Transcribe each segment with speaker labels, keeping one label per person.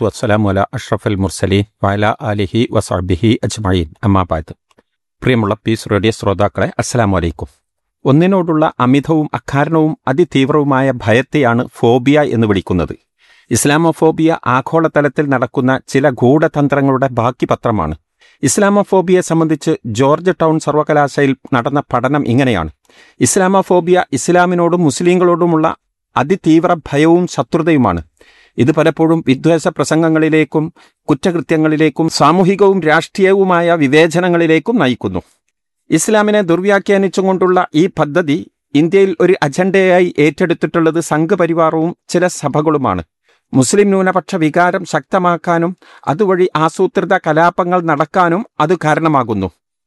Speaker 1: വസ്സലാത്തു വസ്സലാമു അല അഷ്റഫൽ മുർസലീൻ വഅല ആലിഹി വസഅബിഹി അജ്മഈൻ അമ്മാബാദ് പ്രിയമുള്ള പീസ് റേഡിയോ ശ്രോതാക്കളെ അസ്സലാമു അലൈക്കും ഒന്നിനോടുള്ള അമിതവും അക്കാരണവും അതിതീവ്രവുമായ ഭയത്തെയാണ് ഫോബിയ എന്ന് വിളിക്കുന്നത് ഇസ്ലാമോഫോബിയ ആഗോളതലത്തിൽ നടക്കുന്ന ചില ഗൂഢതന്ത്രങ്ങളുടെ ബാക്കി പത്രമാണ് ഇസ്ലാമോഫോബിയയെ സംബന്ധിച്ച് ജോർജ് ടൗൺ സർവകലാശാലയിൽ നടന്ന പഠനം ഇങ്ങനെയാണ് ഇസ്ലാമോഫോബിയ ഇസ്ലാമിനോടും മുസ്ലിങ്ങളോടുമുള്ള അതിതീവ്ര ഭയവും ശത്രുതയുമാണ് ഇത് പലപ്പോഴും വിദ്വേഷ പ്രസംഗങ്ങളിലേക്കും കുറ്റകൃത്യങ്ങളിലേക്കും സാമൂഹികവും രാഷ്ട്രീയവുമായ വിവേചനങ്ങളിലേക്കും നയിക്കുന്നു ഇസ്ലാമിനെ ദുർവ്യാഖ്യാനിച്ചുകൊണ്ടുള്ള ഈ പദ്ധതി ഇന്ത്യയിൽ ഒരു അജണ്ടയായി ഏറ്റെടുത്തിട്ടുള്ളത് സംഘപരിവാറവും ചില സഭകളുമാണ് മുസ്ലിം ന്യൂനപക്ഷ വികാരം ശക്തമാക്കാനും അതുവഴി ആസൂത്രിത കലാപങ്ങൾ നടക്കാനും അത് കാരണമാകുന്നു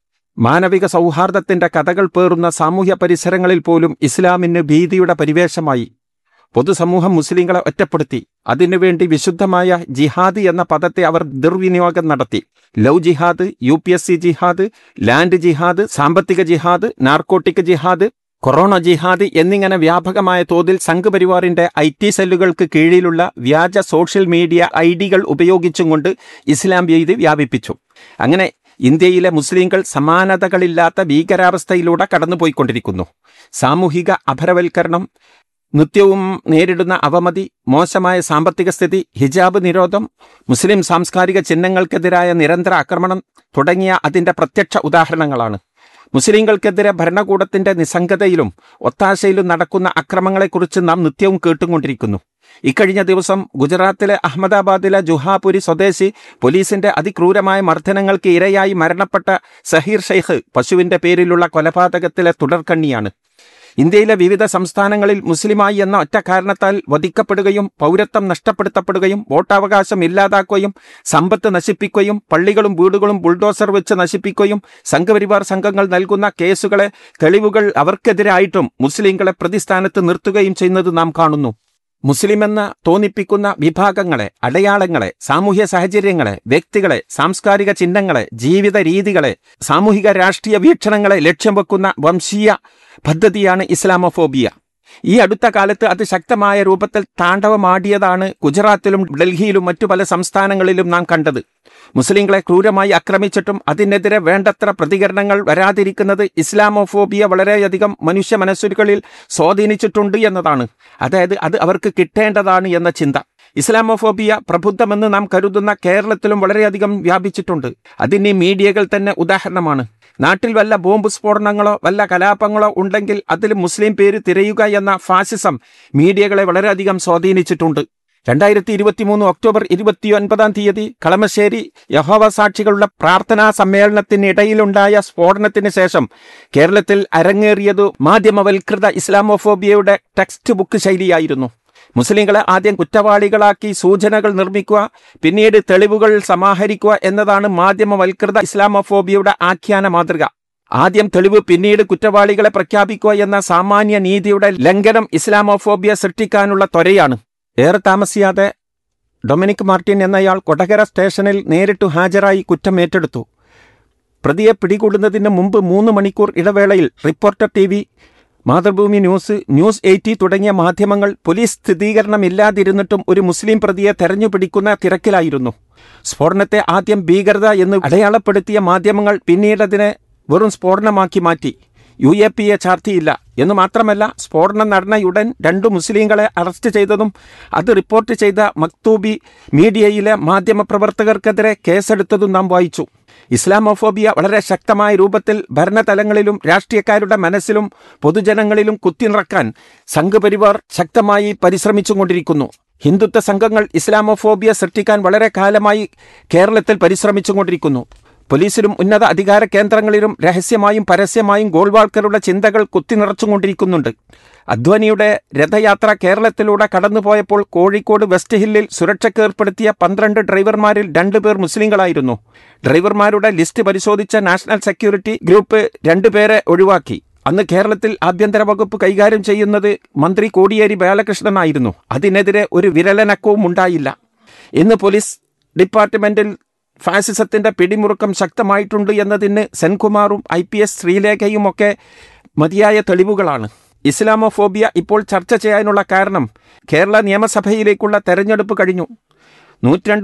Speaker 1: മാനവിക സൗഹാർദ്ദത്തിന്റെ കഥകൾ പേറുന്ന സാമൂഹ്യ പരിസരങ്ങളിൽ പോലും ഇസ്ലാമിന് ഭീതിയുടെ പരിവേഷമായി പൊതുസമൂഹം മുസ്ലിങ്ങളെ ഒറ്റപ്പെടുത്തി അതിനുവേണ്ടി വിശുദ്ധമായ ജിഹാദ് എന്ന പദത്തെ അവർ ദുർവിനിയോഗം നടത്തി ലവ് ജിഹാദ് യു പി എസ് സി ജിഹാദ് ലാൻഡ് ജിഹാദ് സാമ്പത്തിക ജിഹാദ് നാർക്കോട്ടിക് ജിഹാദ് കൊറോണ ജിഹാദ് എന്നിങ്ങനെ വ്യാപകമായ തോതിൽ സംഘപരിവാറിന്റെ ഐ ടി സെല്ലുകൾക്ക് കീഴിലുള്ള വ്യാജ സോഷ്യൽ മീഡിയ ഐ ഡികൾ ഉപയോഗിച്ചും കൊണ്ട് ഇസ്ലാം ഭീതി വ്യാപിപ്പിച്ചു അങ്ങനെ ഇന്ത്യയിലെ മുസ്ലിങ്ങൾ സമാനതകളില്ലാത്ത ഭീകരാവസ്ഥയിലൂടെ കടന്നുപോയിക്കൊണ്ടിരിക്കുന്നു സാമൂഹിക അപരവൽക്കരണം നിത്യവും നേരിടുന്ന അവമതി മോശമായ സാമ്പത്തിക സ്ഥിതി ഹിജാബ് നിരോധം മുസ്ലിം സാംസ്കാരിക ചിഹ്നങ്ങൾക്കെതിരായ നിരന്തര ആക്രമണം തുടങ്ങിയ അതിന്റെ പ്രത്യക്ഷ ഉദാഹരണങ്ങളാണ് മുസ്ലിങ്ങൾക്കെതിരെ ഭരണകൂടത്തിന്റെ നിസ്സംഗതയിലും ഒത്താശയിലും നടക്കുന്ന അക്രമങ്ങളെക്കുറിച്ച് നാം നിത്യവും കേട്ടുകൊണ്ടിരിക്കുന്നു ഇക്കഴിഞ്ഞ ദിവസം ഗുജറാത്തിലെ അഹമ്മദാബാദിലെ ജുഹാപുരി സ്വദേശി പോലീസിന്റെ അതിക്രൂരമായ മർദ്ദനങ്ങൾക്ക് ഇരയായി മരണപ്പെട്ട സഹീർ ഷെയ്ഖ് പശുവിന്റെ പേരിലുള്ള കൊലപാതകത്തിലെ തുടർക്കണ്ണിയാണ് ഇന്ത്യയിലെ വിവിധ സംസ്ഥാനങ്ങളിൽ മുസ്ലിമായി എന്ന ഒറ്റ കാരണത്താൽ വധിക്കപ്പെടുകയും പൗരത്വം നഷ്ടപ്പെടുത്തപ്പെടുകയും വോട്ടവകാശം ഇല്ലാതാക്കുകയും സമ്പത്ത് നശിപ്പിക്കുകയും പള്ളികളും വീടുകളും ബുൾഡോസർ വെച്ച് നശിപ്പിക്കുകയും സംഘപരിവാർ സംഘങ്ങൾ നൽകുന്ന കേസുകളെ തെളിവുകൾ അവർക്കെതിരായിട്ടും മുസ്ലിങ്ങളെ പ്രതിസ്ഥാനത്ത് നിർത്തുകയും ചെയ്യുന്നത് നാം കാണുന്നു മുസ്ലിമെന്ന് തോന്നിപ്പിക്കുന്ന വിഭാഗങ്ങളെ അടയാളങ്ങളെ സാമൂഹ്യ സാഹചര്യങ്ങളെ വ്യക്തികളെ സാംസ്കാരിക ചിഹ്നങ്ങളെ ജീവിത രീതികളെ സാമൂഹിക രാഷ്ട്രീയ വീക്ഷണങ്ങളെ ലക്ഷ്യം വെക്കുന്ന വംശീയ പദ്ധതിയാണ് ഇസ്ലാമോഫോബിയ ഈ അടുത്ത കാലത്ത് അത് ശക്തമായ രൂപത്തിൽ താണ്ഡവമാടിയതാണ് ഗുജറാത്തിലും ഡൽഹിയിലും മറ്റു പല സംസ്ഥാനങ്ങളിലും നാം കണ്ടത് മുസ്ലിങ്ങളെ ക്രൂരമായി ആക്രമിച്ചിട്ടും അതിനെതിരെ വേണ്ടത്ര പ്രതികരണങ്ങൾ വരാതിരിക്കുന്നത് ഇസ്ലാമോഫോബിയ വളരെയധികം മനുഷ്യ മനസ്സുകളിൽ സ്വാധീനിച്ചിട്ടുണ്ട് എന്നതാണ് അതായത് അത് അവർക്ക് കിട്ടേണ്ടതാണ് എന്ന ചിന്ത ഇസ്ലാമോഫോബിയ പ്രബുദ്ധമെന്ന് നാം കരുതുന്ന കേരളത്തിലും വളരെയധികം വ്യാപിച്ചിട്ടുണ്ട് അതിന് ഈ മീഡിയകൾ തന്നെ ഉദാഹരണമാണ് നാട്ടിൽ വല്ല ബോംബ് സ്ഫോടനങ്ങളോ വല്ല കലാപങ്ങളോ ഉണ്ടെങ്കിൽ അതിൽ മുസ്ലിം പേര് തിരയുക എന്ന ഫാസിസം മീഡിയകളെ വളരെയധികം സ്വാധീനിച്ചിട്ടുണ്ട് രണ്ടായിരത്തി ഇരുപത്തിമൂന്ന് ഒക്ടോബർ ഇരുപത്തിയൊൻപതാം തീയതി കളമശ്ശേരി യഹോവ സാക്ഷികളുടെ പ്രാർത്ഥനാ സമ്മേളനത്തിനിടയിലുണ്ടായ സ്ഫോടനത്തിന് ശേഷം കേരളത്തിൽ അരങ്ങേറിയത് മാധ്യമവൽകൃത ഇസ്ലാമോഫോബിയയുടെ ടെക്സ്റ്റ് ബുക്ക് ശൈലിയായിരുന്നു മുസ്ലിങ്ങളെ ആദ്യം കുറ്റവാളികളാക്കി സൂചനകൾ നിർമ്മിക്കുക പിന്നീട് തെളിവുകൾ സമാഹരിക്കുക എന്നതാണ് മാധ്യമവൽകൃത ഇസ്ലാമോഫോബിയയുടെ ആഖ്യാന മാതൃക ആദ്യം തെളിവ് പിന്നീട് കുറ്റവാളികളെ പ്രഖ്യാപിക്കുക എന്ന സാമാന്യ നീതിയുടെ ലംഘനം ഇസ്ലാമോഫോബിയ സൃഷ്ടിക്കാനുള്ള ത്വരയാണ് ഏറെ താമസിയാതെ ഡൊമിനിക് മാർട്ടിൻ എന്നയാൾ കൊടകര സ്റ്റേഷനിൽ നേരിട്ട് ഹാജരായി കുറ്റം ഏറ്റെടുത്തു പ്രതിയെ പിടികൂടുന്നതിന് മുമ്പ് മൂന്ന് മണിക്കൂർ ഇടവേളയിൽ reporter T V Mathrubhumi news news eighty തുടങ്ങിയ മാധ്യമങ്ങൾ പോലീസ് സ്ഥിരീകരണമില്ലാതിരുന്നിട്ടും ഒരു മുസ്ലിം പ്രതിയെ തെരഞ്ഞുപിടിക്കുന്ന തിരക്കിലായിരുന്നു സ്ഫോടനത്തെ ആദ്യം ഭീകരത എന്ന് അടയാളപ്പെടുത്തിയ മാധ്യമങ്ങൾ പിന്നീടതിനെ വെറും സ്ഫോടനമാക്കി മാറ്റി യു എ പി എ ചാർത്തിയില്ല എന്ന് മാത്രമല്ല സ്ഫോടനം നടന്നയുടൻ രണ്ടു മുസ്ലിങ്ങളെ അറസ്റ്റ് ചെയ്തതും അത് റിപ്പോർട്ട് ചെയ്ത മക്തൂബി മീഡിയയിലെ മാധ്യമപ്രവർത്തകർക്കെതിരെ കേസെടുത്തതും നാം വായിച്ചു ഇസ്ലാമോഫോബിയ വളരെ ശക്തമായ രൂപത്തിൽ ഭരണതലങ്ങളിലും രാഷ്ട്രീയക്കാരുടെ മനസ്സിലും പൊതുജനങ്ങളിലും കുത്തിനിറക്കാൻ സംഘപരിവാർ ശക്തമായി പരിശ്രമിച്ചുകൊണ്ടിരിക്കുന്നു ഹിന്ദുത്വ സംഘങ്ങൾ ഇസ്ലാമോഫോബിയ സൃഷ്ടിക്കാൻ വളരെ കാലമായി കേരളത്തിൽ പരിശ്രമിച്ചുകൊണ്ടിരിക്കുന്നു പോലീസിലും ഉന്നത അധികാര കേന്ദ്രങ്ങളിലും രഹസ്യമായും പരസ്യമായും ഗോൾവാൾക്കറുടെ ചിന്തകൾ കുത്തിനിറച്ചുകൊണ്ടിരിക്കുന്നുണ്ട് അദ്വാനിയുടെ രഥയാത്ര കേരളത്തിലൂടെ കടന്നുപോയപ്പോൾ കോഴിക്കോട് വെസ്റ്റ് ഹില്ലിൽ സുരക്ഷയ്ക്ക് ഏർപ്പെടുത്തിയ പന്ത്രണ്ട് ഡ്രൈവർമാരിൽ രണ്ടുപേർ മുസ്ലിങ്ങളായിരുന്നു ഡ്രൈവർമാരുടെ ലിസ്റ്റ് പരിശോധിച്ച നാഷണൽ സെക്യൂരിറ്റി ഗ്രൂപ്പ് രണ്ടുപേരെ ഒഴിവാക്കി അന്ന് കേരളത്തിൽ ആഭ്യന്തര വകുപ്പ് കൈകാര്യം ചെയ്യുന്നത് മന്ത്രി കോടിയേരി ബാലകൃഷ്ണനായിരുന്നു അതിനെതിരെ ഒരു വിരലനക്കവും ഉണ്ടായില്ല ഇന്ന് പോലീസ് ഡിപ്പാർട്ട്മെന്റിൽ ഫാസിസത്തിന്റെ പിടിമുറുക്കം ശക്തമായിട്ടുണ്ട് എന്നതിന് സെൻകുമാറും ഐ പി എസ് ശ്രീലേഖയുമൊക്കെ മതിയായ തെളിവുകളാണ് ഇസ്ലാമോഫോബിയ ഇപ്പോൾ ചർച്ച ചെയ്യാനുള്ള കാരണം കേരള നിയമസഭയിലേക്കുള്ള തെരഞ്ഞെടുപ്പ് കഴിഞ്ഞു നൂറ്റിരണ്ട്